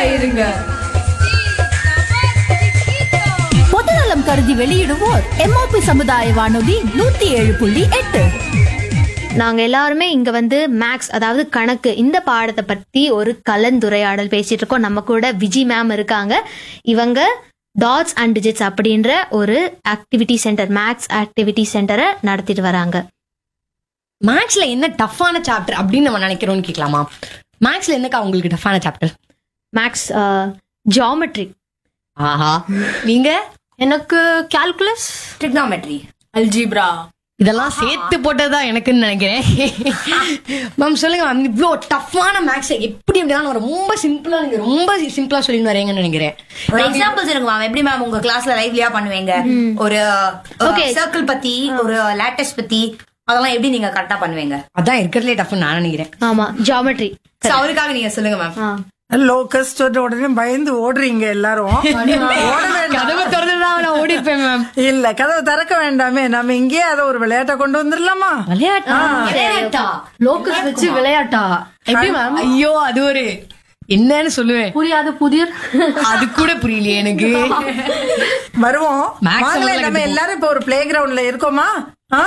இருங்க பொதுநலம் கருதி வெளியிடுவோர் எம்ஓபி சமுதாய வானொலி நூத்தி ஏழு புள்ளி எட்டு நாங்க எல்லாருமே இங்க வந்து மேக்ஸ் அதாவது கணக்கு இந்த பாடத்தை பத்தி ஒரு கலந்துரையாடல் பேசிட்டு இருக்கோம் நம்ம கூட விஜி மேம் இருக்காங்க இவங்க டாட்ஸ் அண்ட் டிஜிட்ஸ் அப்படின்ற ஒரு ஆக்டிவிட்டி சென்டர் மேக்ஸ் ஆக்டிவிட்டி சென்டரை நடத்திட்டு வராங்க மேக்ஸ்ல என்ன டஃப்பான சாப்டர் அப்படின்னு நம்ம நினைக்கிறோம்னு கேட்கலாமா மேக்ஸ்ல என்னக்கா உங்களுக்கு டஃப்பான சாப்டர் மேக்ஸ் ஜாமெட்ரி ஆஹா நீங்க எனக்கு கால்குலஸ் ட்ரிக்னாமெட்ரி அல்ஜிப்ரா இதெல்லாம் சேர்த்து போட்டதுதான் எனக்குன்னு நினைக்கிறேன் மேம் சொல்லுங்க மேம் இவ்வளோ டஃப்பான மேக்ஸ் எப்படி எப்படின்னா ரொம்ப சிம்பிளா நீங்க ரொம்ப சிம்பிளா சொல்லி வரீங்கன்னு நினைக்கிறேன் ஒரு எக்ஸாம்பிள் சொல்லுங்க மேம் எப்படி மேம் உங்க கிளாஸ்ல லைவ்லியா பண்ணுவீங்க ஒரு Okay. சர்க்கிள் பத்தி ஒரு லேட்டஸ்ட் பத்தி அதெல்லாம் எப்படி நீங்க கரெக்டா பண்ணுவீங்க அதான் இருக்கிறதுலே டஃப்னு நான் நினைக்கிறேன் ஆமா ஜாமெட்ரி So, அவருக்காக நீங்க சொல்லுங்க மேம் லோகஸ்ட் உடனே பயந்து ஓடுறீங்க எல்லாரும் ஓட வேண்டாம் கதவை திறந்துதான் நான் ஓடி இருப்பேன் மேம் இல்ல கதவை திறக்க வேண்டாமே நம்ம இங்கேயே அதை ஒரு விளையாட்டை கொண்டு வந்துடலாமா விளையாட்டா விளையாட்டா லோக்கஸ் வச்சு விளையாட்டா எப்படி மேம் ஐயோ அது ஒரு என்னன்னு சொல்லுவேன் புரியாது புதிர் அது கூட புரியலையே எனக்கு வருவோம் Max வாங்களேன் எல்லாம் நம்ம கத்துப்போம். எல்லாரும் இப்ப ஒரு பிளே கிரவுண்ட்ல இருக்கோமா ஆ?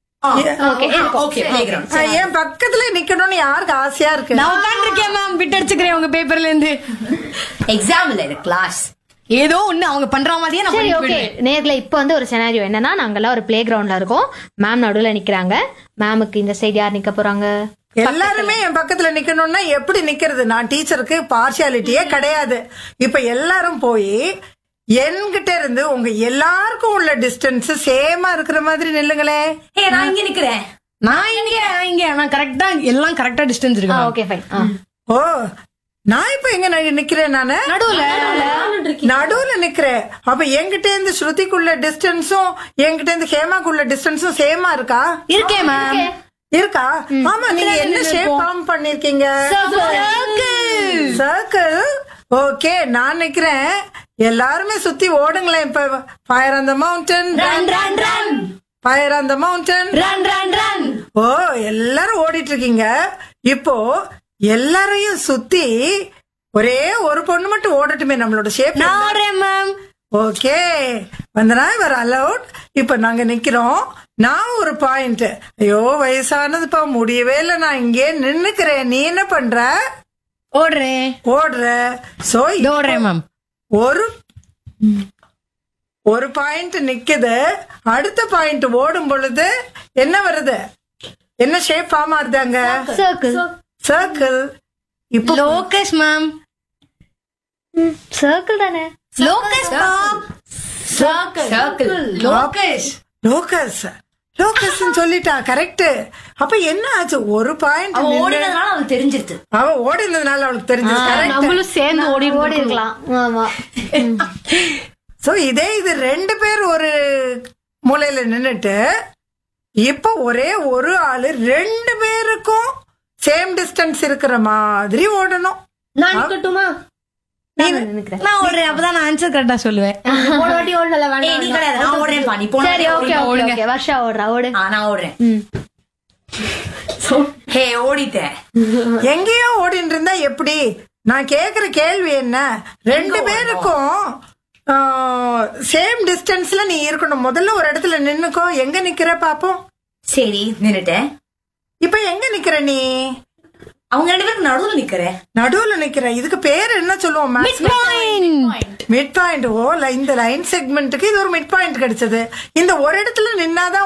ஓகே பிளே கிரவுண்ட் ஆ, என் பக்கத்துல நிக்கணும்னு யாருக்கு ஆசையா இருக்கு நான் உட்காந்துருக்கேன் மேம் விட்டு அடிச்சுக்கிறேன் உங்க பேப்பர்ல இருந்து எக்ஸாம் இல்ல இது கிளாஸ் ஏதோ ஒண்ணு அவங்க பண்ற மாதிரியே நான் சரி பண்ணி ஓகே போயிடுவேன். நேர்ல இப்போ வந்து ஒரு செனாரியோ என்னன்னா நாங்கெல்லாம் ஒரு பிளே கிரவுண்ட்ல இருக்கோம் மேம் நடுவுல நிக்கிறாங்க மேமுக்கு இந்த சைடு யார் நிக்க போறாங்க எல்லாருமே என் பக்கத்துல நிக்கணும்னா எப்படி நிக்கிறது நான் டீச்சருக்கு பார்ஷியாலிட்டியே கிடையாது இப்ப எல்லாரும் போய் என்கிட்ட இருந்து உங்க எல்லாருக்கும் உள்ள டிஸ்டன்ஸ் சேமா இருக்கிற மாதிரி நில்லுங்களே ஏ நான் இங்க நிக்கிறேன் நான் இங்க நான் இங்க நான் கரெக்டா எல்லாம் கரெக்டா டிஸ்டன்ஸ் இருக்கு ma'am. ஓகே ஃபைன் ஓ நான் இப்ப எங்க நி- நிக்கிறேன் நானு நடுவுல நடுவுல நிக்கிறேன் அப்ப என்கிட்ட இருந்து ஸ்ருதிக்குள்ள டிஸ்டன்ஸும் என்கிட்ட இருந்து ஹேமாக்குள்ள டிஸ்டன்ஸும் சேமா இருக்கா இருக்கேன் மேம் இருக்கா ஆமா நீங்க என்ன ஷேப் ஃபார்ம் பண்ணிருக்கீங்க சர்க்கிள் ஓகே நான் நிக்கிறேன் எல்லாருமே சுத்தி ஓடுங்களேன் இப்ப ஃபயர் அந்த mountain run run run fire அந்த மவுண்டன் ரன் ரன் ரன் ஓ எல்லாரும் ஓடிட்டு இருக்கீங்க இப்போ எல்லாரையும் சுத்தி ஒரே ஒரு பொண்ணு மட்டும் ஓடட்டுமே நம்மளோட ஷேப் நான் வரேன் மேம் ஓகே வந்தனா இவர் அலவுட் இப்ப நாங்க நிக்கிறோம் நான் ஒரு பாயிண்ட் ஐயோ வயசானதுப்பா முடியவே இல்லை நான் இங்கே நின்னுக்கிறேன் நீ என்ன பண்ற ஓடுறேன் ஓடுற சோ இதோ ஓடுறேன் மேம் ஒரு ஒரு பாயிண்ட் நிக்குது அடுத்த பாயிண்ட் ஓடும் பொழுது என்ன வருது என்ன ஷேப் ஃபார்ம் ஆகுதாங்க சர்க்கிள் சர்க்கிள் இப்போ லோகஸ் மேம் சர்க்கிள் தானே locus circle locus locus locus சொல்லிட்டா கரெக்ட் அப்ப என்ன ஆச்சு ஒரு பாயிண்ட் அவ ஓடினதுனால அவளுக்கு தெரிஞ்சிருச்சு அவ ஓடினதுனால அவளுக்கு தெரிஞ்சது கரெக்ட் நம்மளும் சேர்ந்து ஓடி ஓடி இருக்கலாம் ஆமா சோ இதே இது ரெண்டு பேர் ஒரு மூலையில நின்னுட்டு இப்ப ஒரே ஒரு ஆளு ரெண்டு பேருக்கும் சேம் டிஸ்டன்ஸ் இருக்கிற மாதிரி ஓடணும் நான் நிக்கட்டுமா நினைக்கிறேன் நான் ஓடுறேன் அப்பதான் நான் ஆன்சர் கரெக்டா சொல்லுவேன் ஒரு வாட்டி ஓடல ஏய் நீ வேண்டாம் கிடையாது நான் ஓடுறேன் பா நீ போன சரி ஓகே ஓகே ஓகே வர்ஷா ஓடுறா ஓடு ஆ நான் ஓடுறேன் ம் ஹே ஓடிட்டேன் எங்கேயோ ஓடிட்டு இருந்தா எப்படி நான் கேக்குற கேள்வி என்ன ரெண்டு பேருக்கும் சேம் டிஸ்டன்ஸ்ல நீ இருக்கணும் முதல்ல ஒரு இடத்துல நின்னுக்கோ எங்க நிக்கிற பாப்போம் சரி நின்னுட்டேன் இப்ப எங்க நிக்கிற நீ அவங்க ரெண்டு பேருக்கு நடுவுல நிக்கிறேன் நடுவுல நிக்கிற இதுக்கு பேர் என்ன சொல்லுவோம் மிட் பாயிண்ட் ஓ ல- இந்த லைன் செக்மெண்ட்டுக்கு இது ஒரு மிட் பாயிண்ட் கிடைச்சது இந்த ஒரு இடத்துல நின்னாதான்